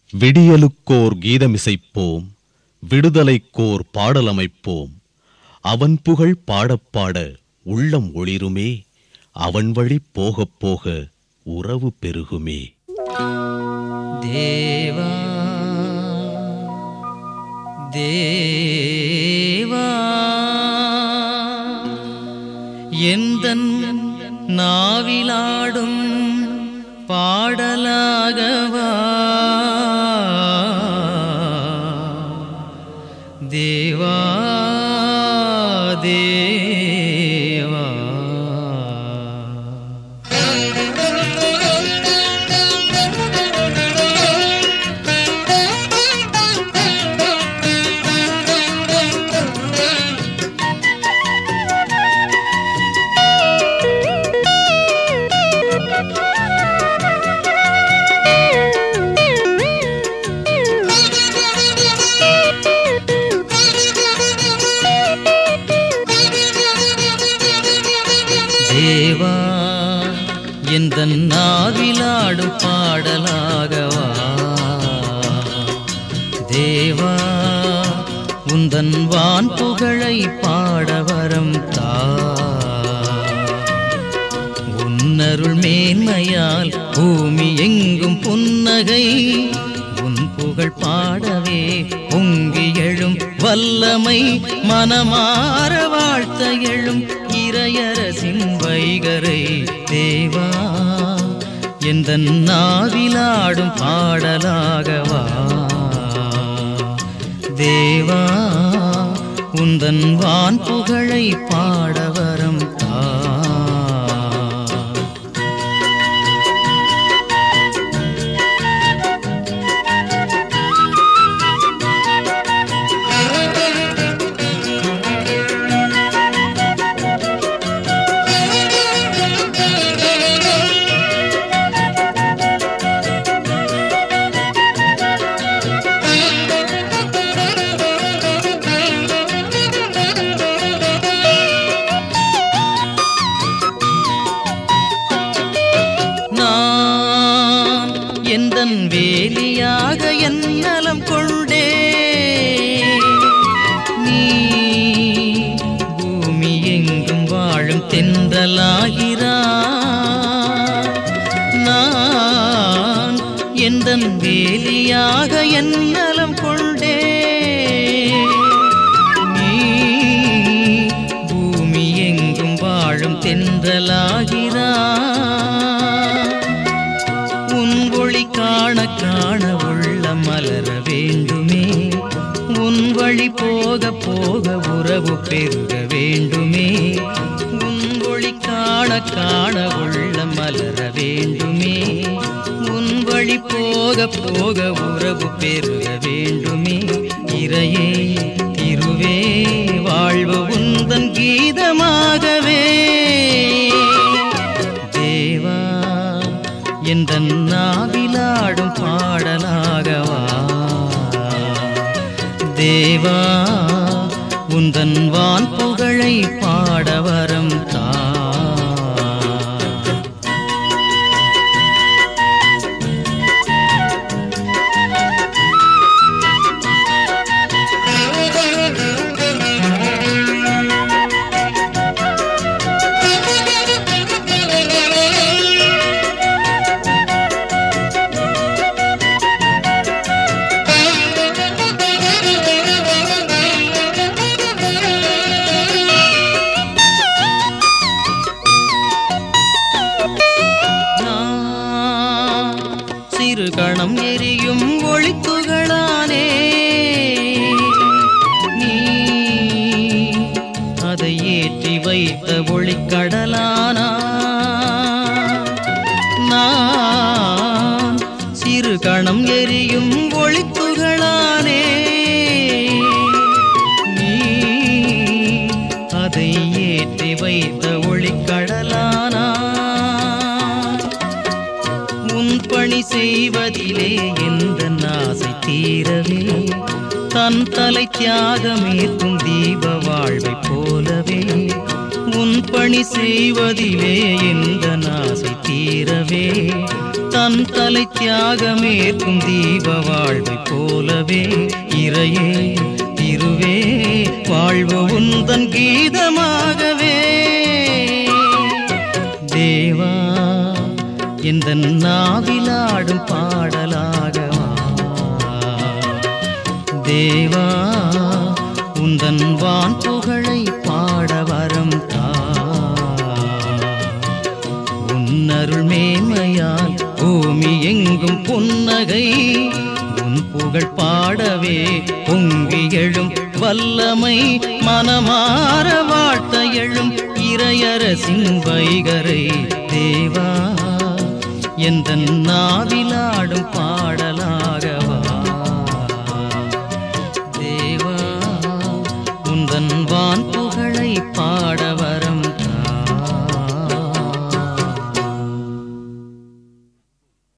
விடியலுக்கோர் கீதமிசைப்போம் விடுதலைக்கோர் பாடலமைப்போம் அவன் புகழ் பாடப் பாட உள்ளம் ஒளிருமே அவன் வழி போகப் போக உறவு பெருகுமே தேவா தேவா எந்தன் நாவிலாடும் பாடலாகவா தேவா தேவா தேவா எந்த நாவிலாடும் பாடலாகவா தேவா உந்தன் வான் புகழை பாட வரம் தா உன்னருள் மேன்மையால் பூமி எங்கும் புன்னகை உன் புகழ் பாடவே பொங்கி எழும் வல்லமை மனமாற வாழ்த்த எழும் இறையரசின் வைகரை தேவா எந்த நாவிலாடும் பாடலாகவா தேவா உந்தன் வான் புகழை பாடவரம் தா நான் எந்தன் வேலியாக என் நலம் கொண்டே நீ பூமி எங்கும் வாழும் தென்றலாகிறா நான் எந்தன் வேலியாக என் நலம் கொண்டே நீ பூமி எங்கும் வாழும் தென்றலாகிறா உன் ஒளி காண காண உள்ள மலர வேண்டுமே உன் வழி போக போக உறவு பெருக வேண்டுமே உன் ஒளி காண காண உள்ள மலர வேண்டுமே உன் வழி போக போக உறவு பெருக வேண்டுமே இறையே திருவே வாழ்வு உந்தன் கீதமாகவே தேவா எந்த நாவிலாடும் பாடலாகவா தேவா உந்தன் வான் புகழை பாடவரம் தா நான் சிறு கணம் எரியும் ஒளித்துகளானே நீ அதை ஏற்றி வைத்த ஒளிக்கடலானா நான் சிறு கணம் எரியும் ஒளித்துகளானே நீ அதை ஏற்றி வைத்த ஒளிக்கடலானா உன் பணி செய்வதிலே எந்த ஆசை தீரவே தன் தலை தியாகமேற்கும் தீப வாழ்வை போலவே உன் பணி செய்வதிலே எந்த ஆசை தீரவே தன் தலை தியாகமேற்கும் தீப வாழ்வைப் போலவே இறையே திருவே வாழ்வு உந்தன் கீதமாகவே தேவா எந்த நாவிலாடும் பாடலாகவா தேவா உந்தன் வான் புகழை பாட வரம் தா உன்னருள் மேன்மையால் பூமி எங்கும் புன்னகை உன் புகழ் பாடவே பொங்கி எழும் வல்லமை மனமாற வாழ்த்த எழும் இறையரசின் வைகரை தேவா எந்த நாவிலாடும் பா